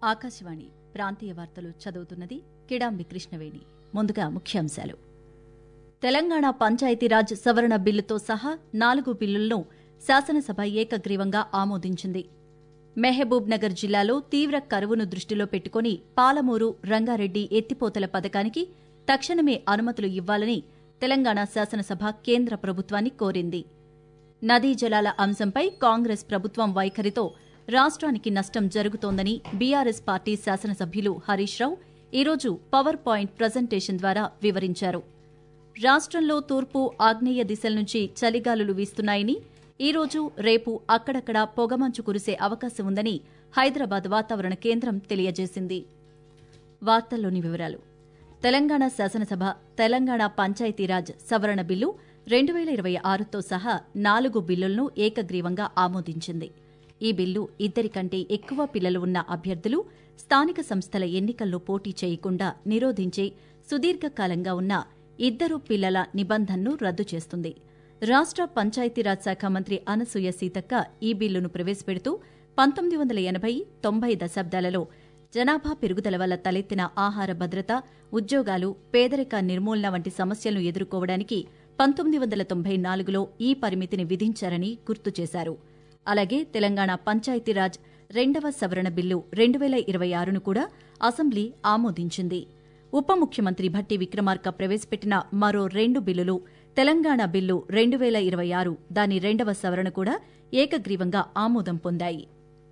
ఆకాశవాణి ప్రాంతీయ వార్తలు చదువుతున్నది కిడాంబి కృష్ణవేణి ముందుగా ముఖ్యాంశాలు తెలంగాణ పంచాయతీరాజ్ సవరణ బిల్లుతో సహా నాలుగు బిల్లులను శాసనసభ ఏకగ్రీవంగా ఆమోదించింది మెహబూబ్ నగర్ జిల్లాలో తీవ్ర కరువును దృష్టిలో పెట్టుకుని పాలమూరు రంగారెడ్డి ఎత్తిపోతల పథకానికి తక్షణమే అనుమతులు ఇవ్వాలని తెలంగాణ శాసనసభ కేంద్ర ప్రభుత్వాన్ని కోరింది నదీ జలాల అంశంపై కాంగ్రెస్ ప్రభుత్వం వైఖరితో రాష్ట్రానికి నష్టం జరుగుతోందని బీఆర్ఎస్ పార్టీ శాసనసభ్యులు హరీష్ రావు ఈరోజు పవర్ పాయింట్ ప్రజెంటేషన్ ద్వారా వివరించారు రాష్ట్రంలో తూర్పు ఆగ్నేయ దిశల నుంచి చలిగాలులు వీస్తున్నాయని ఈరోజు రేపు అక్కడక్కడ పొగమంచు కురిసే అవకాశం ఉందని హైదరాబాద్ వాతావరణ కేంద్రం తెలియజేసింది వార్తల్లోని వివరాలు తెలంగాణ శాసనసభ తెలంగాణ పంచాయతీరాజ్ సవరణ బిల్లు రెండు వేల ఇరవై ఆరుతో సహా నాలుగు బిల్లులను ఏకగ్రీవంగా ఆమోదించింది ఈ బిల్లు ఇద్దరి కంటే ఎక్కువ పిల్లలు ఉన్న అభ్యర్థులు స్థానిక సంస్థల ఎన్నికల్లో పోటీ చేయకుండా నిరోధించే సుదీర్ఘకాలంగా ఉన్న ఇద్దరు పిల్లల నిబంధనను రద్దు చేస్తుంది రాష్ట్ర పంచాయతీరాజ్ శాఖ మంత్రి అనసూయ సీతక్క ఈ బిల్లును ప్రవేశపెడుతూ పంతొమ్మిది వందల ఎనభై తొంభై దశాబ్దాలలో జనాభా పెరుగుదల వల్ల తలెత్తిన ఆహార భద్రత ఉద్యోగాలు పేదరిక నిర్మూలన వంటి సమస్యలను ఎదుర్కోవడానికి పంతొమ్మిది వందల తొంభై నాలుగులో ఈ పరిమితిని విధించారని గుర్తు చేశారు అలాగే తెలంగాణ పంచాయతీరాజ్ రెండవ సవరణ బిల్లు రెండు వేల ఇరవై ఆరును కూడా అసెంబ్లీ ఆమోదించింది ఉప ముఖ్యమంత్రి భట్టి విక్రమార్క ప్రవేశపెట్టిన మరో రెండు బిల్లులు తెలంగాణ బిల్లు రెండు వేల ఇరవై ఆరు దాని రెండవ సవరణ కూడా ఏకగ్రీవంగా ఆమోదం పొందాయి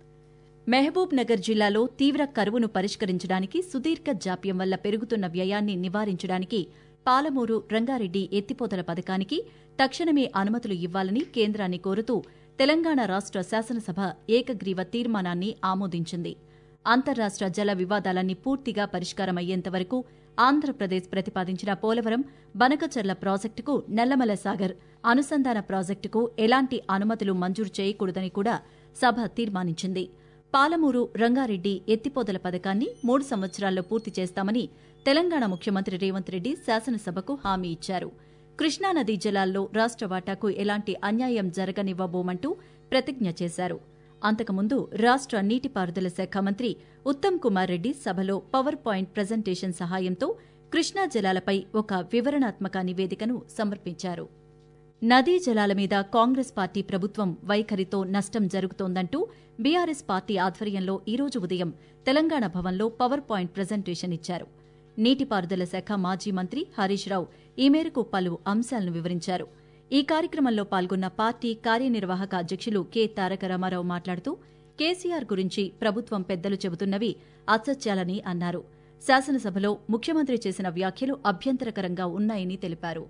మహబూబ్ నగర్ జిల్లాలో తీవ్ర కరువును పరిష్కరించడానికి సుదీర్ఘ జాప్యం వల్ల పెరుగుతున్న వ్యయాన్ని నివారించడానికి పాలమూరు రంగారెడ్డి ఎత్తిపోతల పథకానికి తక్షణమే అనుమతులు ఇవ్వాలని కేంద్రాన్ని కోరుతూ తెలంగాణ రాష్ట్ర శాసనసభ ఏకగ్రీవ తీర్మానాన్ని ఆమోదించింది అంతర్రాష్ట్ర జల వివాదాలన్నీ పూర్తిగా పరిష్కారమయ్యేంత వరకు ఆంధ్రప్రదేశ్ ప్రతిపాదించిన పోలవరం బనకచర్ల ప్రాజెక్టుకు నల్లమల సాగర్ అనుసంధాన ప్రాజెక్టుకు ఎలాంటి అనుమతులు మంజూరు చేయకూడదని కూడా సభ తీర్మానించింది పాలమూరు రంగారెడ్డి ఎత్తిపోతల పథకాన్ని మూడు సంవత్సరాల్లో పూర్తి చేస్తామని తెలంగాణ ముఖ్యమంత్రి రేవంత్ రెడ్డి శాసనసభకు హామీ ఇచ్చారు కృష్ణానదీ జలాల్లో రాష్ట్ర వాటాకు ఎలాంటి అన్యాయం జరగనివ్వబోమంటూ ప్రతిజ్ఞ చేశారు అంతకుముందు రాష్ట్ర నీటిపారుదల శాఖ మంత్రి ఉత్తమ్ కుమార్ రెడ్డి సభలో పవర్ పాయింట్ ప్రజెంటేషన్ సహాయంతో కృష్ణా జలాలపై ఒక వివరణాత్మక నివేదికను సమర్పించారు నదీ జలాల మీద కాంగ్రెస్ పార్టీ ప్రభుత్వం వైఖరితో నష్టం జరుగుతోందంటూ బీఆర్ఎస్ పార్టీ ఆధ్వర్యంలో ఈరోజు ఉదయం తెలంగాణ భవన్లో పవర్ పాయింట్ ప్రజెంటేషన్ ఇచ్చారు నీటిపారుదల శాఖ మాజీ మంత్రి హరీష్ రావు ఈ మేరకు పలు అంశాలను వివరించారు ఈ కార్యక్రమంలో పాల్గొన్న పార్టీ కార్యనిర్వాహక అధ్యక్షులు కె తారక రామారావు మాట్లాడుతూ కేసీఆర్ గురించి ప్రభుత్వం పెద్దలు చెబుతున్నవి అసత్యాలని అన్నారు శాసనసభలో ముఖ్యమంత్రి చేసిన వ్యాఖ్యలు అభ్యంతరకరంగా ఉన్నాయని తెలిపారు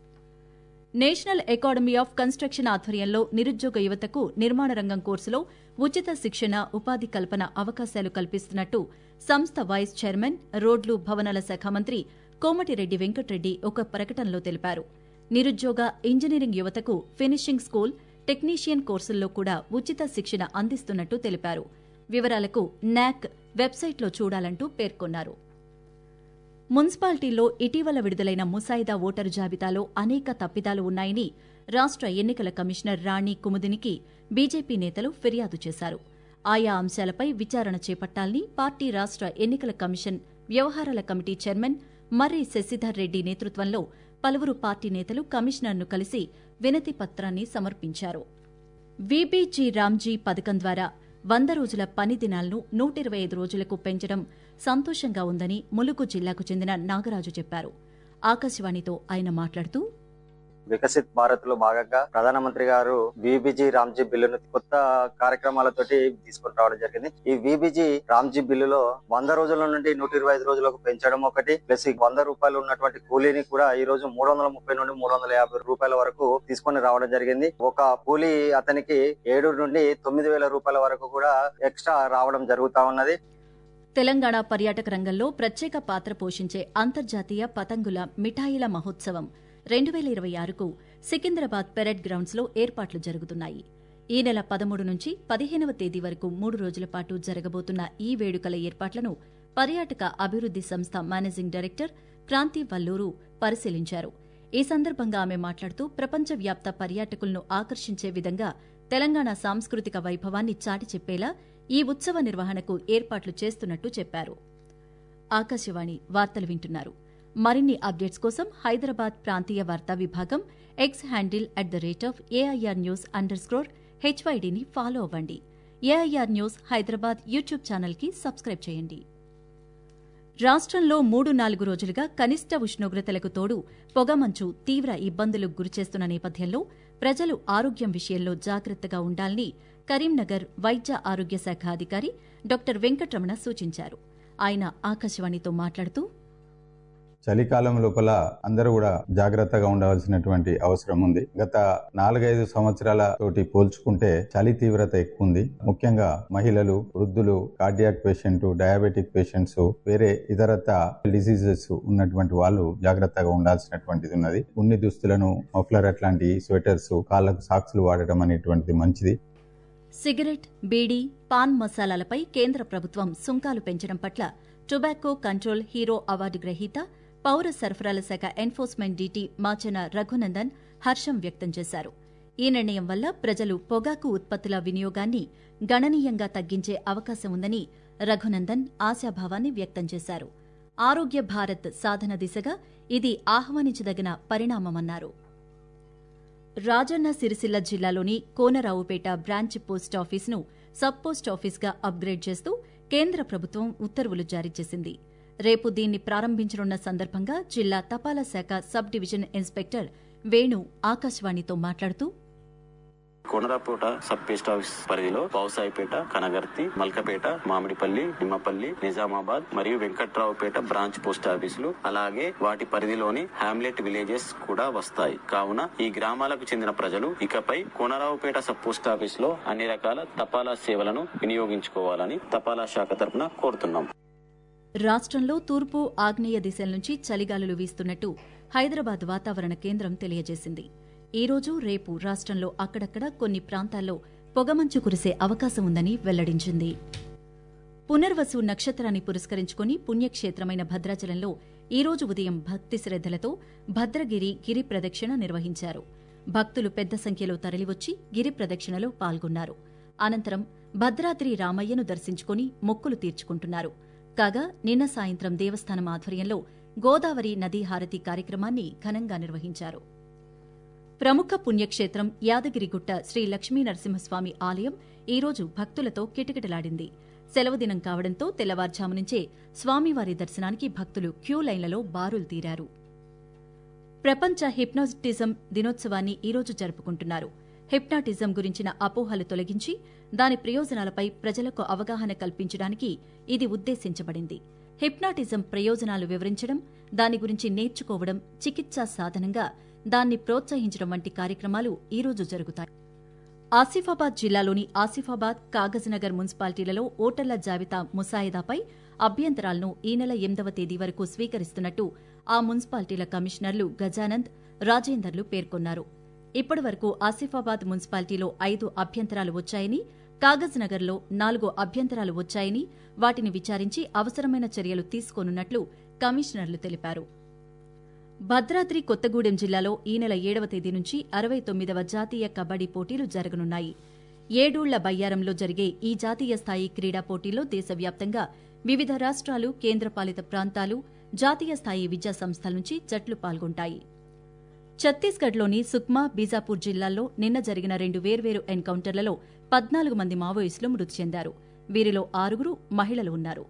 నేషనల్ అకాడమీ ఆఫ్ కన్స్ట్రక్షన్ ఆధ్వర్యంలో నిరుద్యోగ యువతకు నిర్మాణ రంగం కోర్సులో ఉచిత శిక్షణ ఉపాధి కల్పన అవకాశాలు కల్పిస్తున్నట్టు సంస్థ వైస్ చైర్మన్ రోడ్లు భవనాల శాఖ మంత్రి కోమటిరెడ్డి వెంకటరెడ్డి ఒక ప్రకటనలో తెలిపారు నిరుద్యోగ ఇంజనీరింగ్ యువతకు ఫినిషింగ్ స్కూల్ టెక్నీషియన్ కోర్సుల్లో కూడా ఉచిత శిక్షణ అందిస్తున్నట్టు తెలిపారు వివరాలకు నాక్ వెబ్సైట్లో చూడాలంటూ పేర్కొన్నారు మున్సిపాలిటీల్లో ఇటీవల విడుదలైన ముసాయిదా ఓటరు జాబితాలో అనేక తప్పిదాలు ఉన్నాయని రాష్ట్ర ఎన్నికల కమిషనర్ రాణి కుముదినికి బీజేపీ నేతలు ఫిర్యాదు చేశారు ఆయా అంశాలపై విచారణ చేపట్టాలని పార్టీ రాష్ట్ర ఎన్నికల కమిషన్ వ్యవహారాల కమిటీ చైర్మన్ మర్రి శశిధర్ రెడ్డి నేతృత్వంలో పలువురు పార్టీ నేతలు కమిషనర్ను కలిసి వినతి పత్రాన్ని సమర్పించారు వీబీజీ రామ్జీ పథకం ద్వారా వంద రోజుల పని దినాలను నూట ఇరవై ఐదు రోజులకు పెంచడం సంతోషంగా ఉందని ములుగు జిల్లాకు చెందిన నాగరాజు చెప్పారు ఆకాశవాణితో ఆయన మాట్లాడుతూ వికసిత్ భారత్ లో భాగంగా ప్రధానమంత్రి గారు బీబీజీ రామ్జీ బిల్లును కొత్త కార్యక్రమాలతోటి తీసుకొని రావడం జరిగింది ఈ బీబీజీ రామ్జీ బిల్లులో వంద రోజుల నుండి నూట ఇరవై ఐదు రోజులకు పెంచడం ఒకటి ప్లస్ ఈ వంద రూపాయలు ఉన్నటువంటి కూలీని కూడా ఈ రోజు మూడు వందల ముప్పై నుండి మూడు వందల యాభై రూపాయల వరకు తీసుకొని రావడం జరిగింది ఒక కూలీ అతనికి ఏడు నుండి తొమ్మిది వేల రూపాయల వరకు కూడా ఎక్స్ట్రా రావడం జరుగుతా ఉన్నది తెలంగాణ పర్యాటక రంగంలో ప్రత్యేక పాత్ర పోషించే అంతర్జాతీయ పతంగుల మిఠాయిల మహోత్సవం రెండు వేల ఇరవై ఆరుకు సికింద్రాబాద్ పెరెడ్ గ్రౌండ్స్ లో ఏర్పాట్లు జరుగుతున్నాయి ఈ నెల పదమూడు నుంచి పదిహేనవ తేదీ వరకు మూడు రోజుల పాటు జరగబోతున్న ఈ వేడుకల ఏర్పాట్లను పర్యాటక అభివృద్ది సంస్థ మేనేజింగ్ డైరెక్టర్ క్రాంతి వల్లూరు పరిశీలించారు ఈ సందర్భంగా ఆమె మాట్లాడుతూ ప్రపంచవ్యాప్త పర్యాటకులను ఆకర్షించే విధంగా తెలంగాణ సాంస్కృతిక వైభవాన్ని చాటి చెప్పేలా ఈ ఉత్సవ నిర్వహణకు ఏర్పాట్లు చేస్తున్నట్టు చెప్పారు ఆకాశవాణి వార్తలు వింటున్నారు మరిన్ని అప్డేట్స్ కోసం హైదరాబాద్ ప్రాంతీయ వార్తా విభాగం X handle at the rate of AIR news underscore హెచ్వైడీని ఫాలో అవ్వండి ఏఐఆర్ న్యూస్ హైదరాబాద్ యూట్యూబ్ ఛానల్కి సబ్స్క్రైబ్ చేయండి రాష్ట్రంలో మూడు నాలుగు రోజులుగా కనిష్ట ఉష్ణోగ్రతలకు తోడు పొగమంచు తీవ్ర ఇబ్బందులకు గురిచేస్తున్న నేపథ్యంలో ప్రజలు ఆరోగ్యం విషయంలో జాగ్రత్తగా ఉండాలని కరీంనగర్ వైద్య ఆరోగ్య శాఖ అధికారి డాక్టర్ వెంకటరమణ సూచించారు ఆయన ఆకాశవాణితో మాట్లాడుతూ చలికాలం లోపల అందరూ కూడా జాగ్రత్తగా ఉండవలసినటువంటి అవసరం ఉంది గత నాలుగైదు సంవత్సరాల తోటి పోల్చుకుంటే చలి తీవ్రత ఎక్కువ ఉంది ముఖ్యంగా మహిళలు వృద్ధులు కార్డియాక్ పేషెంట్ డయాబెటిక్ పేషెంట్స్ వేరే ఇతరత డిసీజెస్ ఉన్నటువంటి వాళ్ళు జాగ్రత్తగా ఉండాల్సినటువంటిది ఉన్నది ఉన్ని దుస్తులను మఫ్లర్ అట్లాంటి స్వెటర్స్ కాళ్ళకు సాక్స్లు వాడటం అనేటువంటిది మంచిది సిగరెట్ బీడీ పాన్ మసాలాలపై కేంద్ర ప్రభుత్వం సుంకాలు పెంచడం పట్ల టొబాకో కంట్రోల్ హీరో అవార్డు గ్రహీత పౌర సరఫరాల శాఖ ఎన్ఫోర్స్మెంట్ డీటీ మాచన రఘునందన్ హర్షం వ్యక్తం చేశారు ఈ నిర్ణయం వల్ల ప్రజలు పొగాకు ఉత్పత్తుల వినియోగాన్ని గణనీయంగా తగ్గించే అవకాశం ఉందని రఘునందన్ ఆశాభావాన్ని వ్యక్తం చేశారు ఆరోగ్య భారత్ సాధన దిశగా ఇది ఆహ్వానించదగిన పరిణామమన్నారు రాజన్న సిరిసిల్ల జిల్లాలోని కోనరావుపేట బ్రాంచ్ పోస్ట్ ఆఫీసును సబ్ పోస్ట్ ఆఫీస్గా అప్గ్రేడ్ చేస్తూ కేంద్ర ప్రభుత్వం ఉత్తర్వులు జారీ చేసింది రేపు దీన్ని ప్రారంభించనున్న సందర్భంగా జిల్లా తపాలా శాఖ సబ్ డివిజన్ ఇన్స్పెక్టర్ వేణు ఆకాశవాణితో మాట్లాడుతూ కోనరాపేట సబ్ పోస్ట్ ఆఫీస్ పరిధిలో పౌసాయిపేట కనగర్తి మల్కపేట మామిడిపల్లి నిమ్మపల్లి నిజామాబాద్ మరియు వెంకట్రావుపేట బ్రాంచ్ పోస్ట్ ఆఫీసులు అలాగే వాటి పరిధిలోని హామ్లెట్ విలేజెస్ కూడా వస్తాయి కావున ఈ గ్రామాలకు చెందిన ప్రజలు ఇకపై కోనరావుపేట సబ్ పోస్ట్ ఆఫీస్ లో అన్ని రకాల తపాలా సేవలను వినియోగించుకోవాలని తపాలా శాఖ తరపున కోరుతున్నాం రాష్ట్రంలో తూర్పు ఆగ్నేయ దిశల నుంచి చలిగాలులు వీస్తున్నట్టు హైదరాబాద్ వాతావరణ కేంద్రం తెలియజేసింది ఈ రోజు రేపు రాష్ట్రంలో అక్కడక్కడ కొన్ని ప్రాంతాల్లో పొగమంచు కురిసే అవకాశం ఉందని వెల్లడించింది పునర్వసు నక్షత్రాన్ని పురస్కరించుకుని పుణ్యక్షేత్రమైన భద్రాచలంలో ఈ రోజు ఉదయం భక్తి శ్రద్దలతో భద్రగిరి గిరి ప్రదక్షిణ నిర్వహించారు భక్తులు పెద్ద సంఖ్యలో తరలివచ్చి గిరి ప్రదక్షిణలో పాల్గొన్నారు అనంతరం భద్రాద్రి రామయ్యను దర్శించుకుని మొక్కులు తీర్చుకుంటున్నారు కాగా నిన్న సాయంత్రం దేవస్థానం ఆధ్వర్యంలో గోదావరి నదీ హారతి కార్యక్రమాన్ని ఘనంగా నిర్వహించారు ప్రముఖ పుణ్యక్షేత్రం యాదగిరిగుట్ట శ్రీ లక్ష్మీ నరసింహస్వామి ఆలయం ఈరోజు భక్తులతో కిటకిటలాడింది సెలవు దినం కావడంతో తెల్లవారుజాము నుంచే స్వామివారి దర్శనానికి భక్తులు క్యూ లైన్లలో బారులు తీరారు ప్రపంచ హిప్నాటిజం దినోత్సవాన్ని ఈరోజు జరుపుకుంటున్నారు హిప్నాటిజం గురించిన అపోహలు తొలగించి దాని ప్రయోజనాలపై ప్రజలకు అవగాహన కల్పించడానికి ఇది ఉద్దేశించబడింది హిప్నాటిజం ప్రయోజనాలు వివరించడం దాని గురించి నేర్చుకోవడం చికిత్సా సాధనంగా దాన్ని ప్రోత్సహించడం వంటి కార్యక్రమాలు ఈరోజు జరుగుతాయి ఆసిఫాబాద్ జిల్లాలోని ఆసిఫాబాద్ కాగజ్నగర్ మున్సిపాలిటీలలో ఓటర్ల జాబితా ముసాయిదాపై అభ్యంతరాలను ఈ నెల ఎనిమిదవ తేదీ వరకు స్వీకరిస్తున్నట్టు ఆ మున్సిపాలిటీల కమిషనర్లు గజానంద్ రాజేందర్లు పేర్కొన్నారు ఇప్పటి వరకు ఆసిఫాబాద్ మున్సిపాలిటీలో ఐదు అభ్యంతరాలు వచ్చాయని కాగజ్నగర్లో నాలుగు అభ్యంతరాలు వచ్చాయని వాటిని విచారించి అవసరమైన చర్యలు తీసుకోనున్నట్లు కమిషనర్లు తెలిపారు భద్రాద్రి కొత్తగూడెం జిల్లాలో ఈ నెల ఏడవ తేదీ నుంచి అరవై తొమ్మిదవ జాతీయ కబడ్డీ పోటీలు జరగనున్నాయి ఏడూళ్ల బయ్యారంలో జరిగే ఈ జాతీయ స్థాయి క్రీడా పోటీల్లో దేశవ్యాప్తంగా వివిధ రాష్ట్రాలు కేంద్రపాలిత ప్రాంతాలు జాతీయ స్థాయి విద్యా సంస్థల నుంచి జట్లు పాల్గొంటాయి ఛత్తీస్గఢ్లోని సుక్మా బీజాపూర్ జిల్లాల్లో నిన్న జరిగిన రెండు వేర్వేరు ఎన్కౌంటర్లలో పద్నాలుగు మంది మావోయిస్టులు మృతి చెందారు వీరిలో ఆరుగురు మహిళలు ఉన్నారు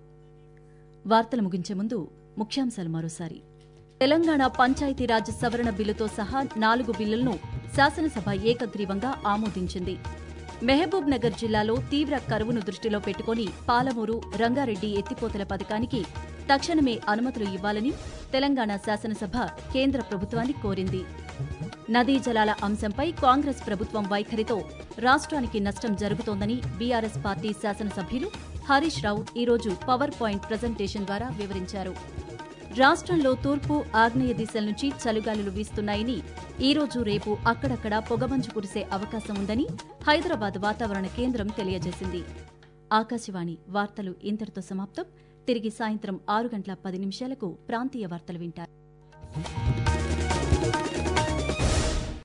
వార్తలు ముగించే ముందు ముఖ్యాంశాలు మరోసారి తెలంగాణ పంచాయతీరాజ్ సవరణ బిల్లుతో సహా నాలుగు బిల్లులను శాసనసభ ఏకగ్రీవంగా ఆమోదించింది మెహబూబ్ నగర్ జిల్లాలో తీవ్ర కరువును దృష్టిలో పెట్టుకుని పాలమూరు రంగారెడ్డి ఎత్తిపోతల పథకానికి తక్షణమే అనుమతులు ఇవ్వాలని తెలంగాణ శాసనసభ కేంద్ర ప్రభుత్వాన్ని కోరింది నదీ జలాల అంశంపై కాంగ్రెస్ ప్రభుత్వం వైఖరితో రాష్ట్రానికి నష్టం జరుగుతోందని బీఆర్ఎస్ పార్టీ శాసనసభ్యులు హరీష్ రావు ఈరోజు పవర్ పాయింట్ ప్రజెంటేషన్ ద్వారా వివరించారు రాష్ట్రంలో తూర్పు ఆగ్నేయ దిశల నుంచి చలిగాలులు వీస్తున్నాయని ఈ రోజు రేపు అక్కడక్కడ పొగమంచు కురిసే అవకాశం ఉందని హైదరాబాద్ వాతావరణ కేంద్రం తెలియజేసింది ఆకాశవాణి వార్తలు ఇంతటితో సమాప్తం తిరిగి సాయంత్రం ఆరు గంటల పది నిమిషాలకు ప్రాంతీయ వార్తలు వింటారు